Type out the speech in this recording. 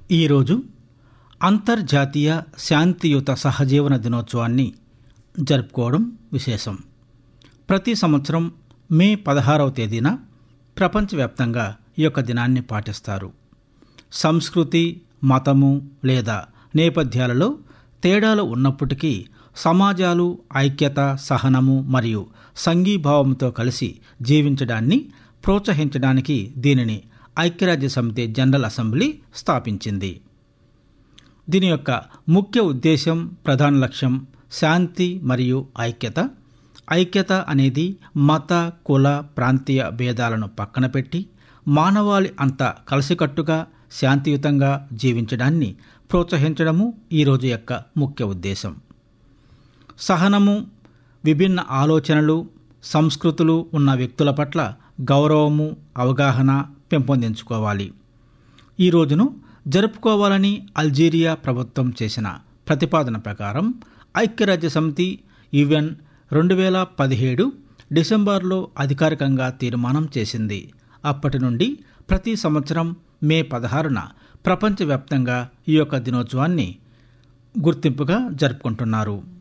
ఈరోజు అంతర్జాతీయ శాంతియుత సహజీవన దినోత్సవాన్ని జరుపుకోవడం విశేషం ప్రతి సంవత్సరం మే పదహారవ తేదీన ప్రపంచవ్యాప్తంగా ఈ యొక్క దినాన్ని పాటిస్తారు సంస్కృతి మతము లేదా నేపథ్యాలలో తేడాలు ఉన్నప్పటికీ సమాజాలు ఐక్యత సహనము మరియు సంఘీభావంతో కలిసి జీవించడాన్ని ప్రోత్సహించడానికి దీనిని ఐక్యరాజ్య సమితి జనరల్ అసెంబ్లీ స్థాపించింది దీని యొక్క ముఖ్య ఉద్దేశం ప్రధాన లక్ష్యం శాంతి మరియు ఐక్యత ఐక్యత అనేది మత కుల ప్రాంతీయ భేదాలను పక్కన పెట్టి మానవాళి అంతా కలిసికట్టుగా శాంతియుతంగా జీవించడాన్ని ప్రోత్సహించడము ఈరోజు యొక్క ముఖ్య ఉద్దేశం సహనము విభిన్న ఆలోచనలు సంస్కృతులు ఉన్న వ్యక్తుల పట్ల గౌరవము అవగాహన పెంపొందించుకోవాలి ఈ రోజును జరుపుకోవాలని అల్జీరియా ప్రభుత్వం చేసిన ప్రతిపాదన ప్రకారం ఐక్యరాజ్య సమితి యుఎన్ రెండు వేల పదిహేడు డిసెంబర్లో అధికారికంగా తీర్మానం చేసింది అప్పటి నుండి ప్రతి సంవత్సరం మే పదహారున ప్రపంచవ్యాప్తంగా ఈ యొక్క దినోత్సవాన్ని గుర్తింపుగా జరుపుకుంటున్నారు